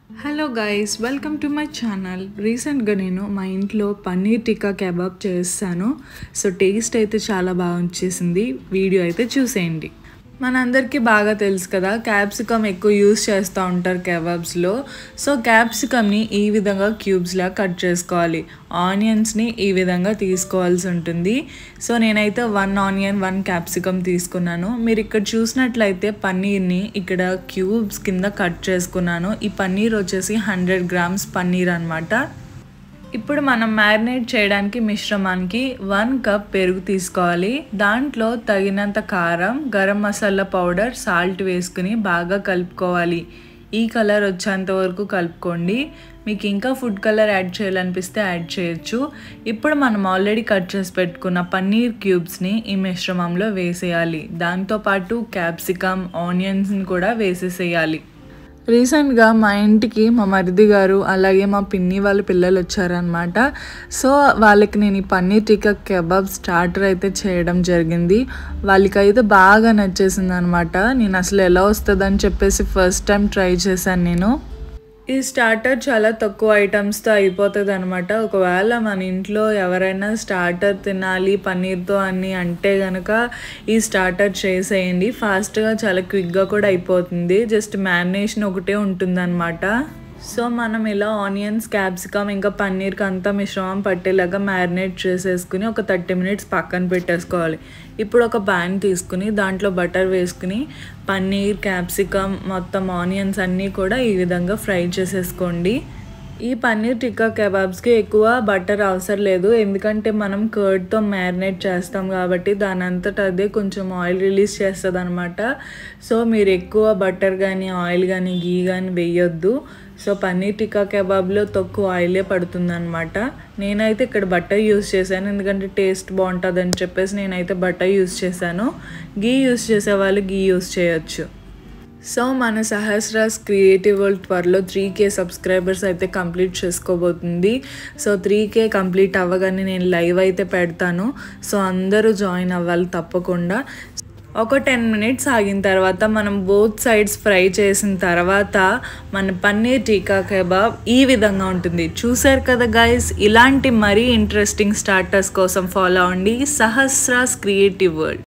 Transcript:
hello guys welcome to my channel రీసెంట్గా నేను మా ఇంట్లో పన్నీర్ టిక్కా కబాబ్ చేస్తాను సో టేస్ట్ అయితే చాలా బాగా వచ్చేసింది వీడియో అయితే చూసేయండి మనందరికీ బాగా తెలుసు కదా క్యాప్సికమ్ ఎక్కువ యూస్ చేస్తూ ఉంటారు కబాబ్స్లో సో క్యాప్సికమ్ని ఈ విధంగా క్యూబ్స్లా కట్ చేసుకోవాలి ఆనియన్స్ని ఈ విధంగా తీసుకోవాల్సి ఉంటుంది సో నేనైతే వన్ ఆనియన్ వన్ క్యాప్సికమ్ తీసుకున్నాను మీరు ఇక్కడ చూసినట్లయితే పన్నీర్ని ఇక్కడ క్యూబ్స్ కింద కట్ చేసుకున్నాను ఈ పన్నీర్ వచ్చేసి హండ్రెడ్ గ్రామ్స్ పన్నీర్ అనమాట ఇప్పుడు మనం మ్యారినేట్ చేయడానికి మిశ్రమానికి వన్ కప్ పెరుగు తీసుకోవాలి దాంట్లో తగినంత కారం గరం మసాలా పౌడర్ సాల్ట్ వేసుకుని బాగా కలుపుకోవాలి ఈ కలర్ వచ్చేంత వరకు కలుపుకోండి మీకు ఇంకా ఫుడ్ కలర్ యాడ్ చేయాలనిపిస్తే యాడ్ చేయొచ్చు ఇప్పుడు మనం ఆల్రెడీ కట్ చేసి పెట్టుకున్న పన్నీర్ క్యూబ్స్ని ఈ మిశ్రమంలో వేసేయాలి దాంతోపాటు క్యాప్సికమ్ ఆనియన్స్ని కూడా వేసేసేయాలి రీసెంట్గా మా ఇంటికి మా మరిది గారు అలాగే మా పిన్ని వాళ్ళ పిల్లలు వచ్చారనమాట సో వాళ్ళకి నేను ఈ పన్నీర్ టిక్కా కబాబ్ స్టార్టర్ అయితే చేయడం జరిగింది వాళ్ళకైతే బాగా నచ్చేసింది అనమాట నేను అసలు ఎలా వస్తుందని చెప్పేసి ఫస్ట్ టైం ట్రై చేశాను నేను ఈ స్టార్టర్ చాలా తక్కువ ఐటమ్స్తో అయిపోతుంది అనమాట ఒకవేళ మన ఇంట్లో ఎవరైనా స్టార్టర్ తినాలి పన్నీర్తో అని అంటే కనుక ఈ స్టార్టర్ చేసేయండి ఫాస్ట్గా చాలా క్విక్గా కూడా అయిపోతుంది జస్ట్ మ్యారినేషన్ ఒకటే ఉంటుందన్నమాట సో మనం ఇలా ఆనియన్స్ క్యాప్సికమ్ ఇంకా పన్నీర్కి అంతా మిశ్రమం పట్టేలాగా మ్యారినేట్ చేసేసుకుని ఒక థర్టీ మినిట్స్ పక్కన పెట్టేసుకోవాలి ఇప్పుడు ఒక ప్యాన్ తీసుకుని దాంట్లో బటర్ వేసుకుని పన్నీర్ క్యాప్సికమ్ మొత్తం ఆనియన్స్ అన్నీ కూడా ఈ విధంగా ఫ్రై చేసేసుకోండి ఈ పన్నీర్ టిక్కా కబాబ్స్కి ఎక్కువ బటర్ అవసరం లేదు ఎందుకంటే మనం కర్డ్తో మ్యారినేట్ చేస్తాం కాబట్టి దాని అంతటా అదే కొంచెం ఆయిల్ రిలీజ్ చేస్తుంది అనమాట సో మీరు ఎక్కువ బటర్ కానీ ఆయిల్ కానీ గీ కానీ వేయొద్దు సో పన్నీర్ టిక్కా కబాబ్లో తక్కువ ఆయిలే పడుతుందన్నమాట నేనైతే ఇక్కడ బటర్ యూస్ చేశాను ఎందుకంటే టేస్ట్ బాగుంటుంది అని చెప్పేసి నేనైతే బటర్ యూస్ చేశాను గీ యూస్ చేసే వాళ్ళు గీ యూస్ చేయొచ్చు సో మన సహస్రాస్ క్రియేటివ్ వరల్డ్ త్వరలో త్రీ కే సబ్స్క్రైబర్స్ అయితే కంప్లీట్ చేసుకోబోతుంది సో త్రీ కే కంప్లీట్ అవ్వగానే నేను లైవ్ అయితే పెడతాను సో అందరూ జాయిన్ అవ్వాలి తప్పకుండా ఒక టెన్ మినిట్స్ ఆగిన తర్వాత మనం బోత్ సైడ్స్ ఫ్రై చేసిన తర్వాత మన పన్నీర్ టీకా కబాబ్ ఈ విధంగా ఉంటుంది చూసారు కదా గైస్ ఇలాంటి మరీ ఇంట్రెస్టింగ్ స్టార్టర్స్ కోసం ఫాలో అవ్వండి సహస్రాస్ క్రియేటివ్ వరల్డ్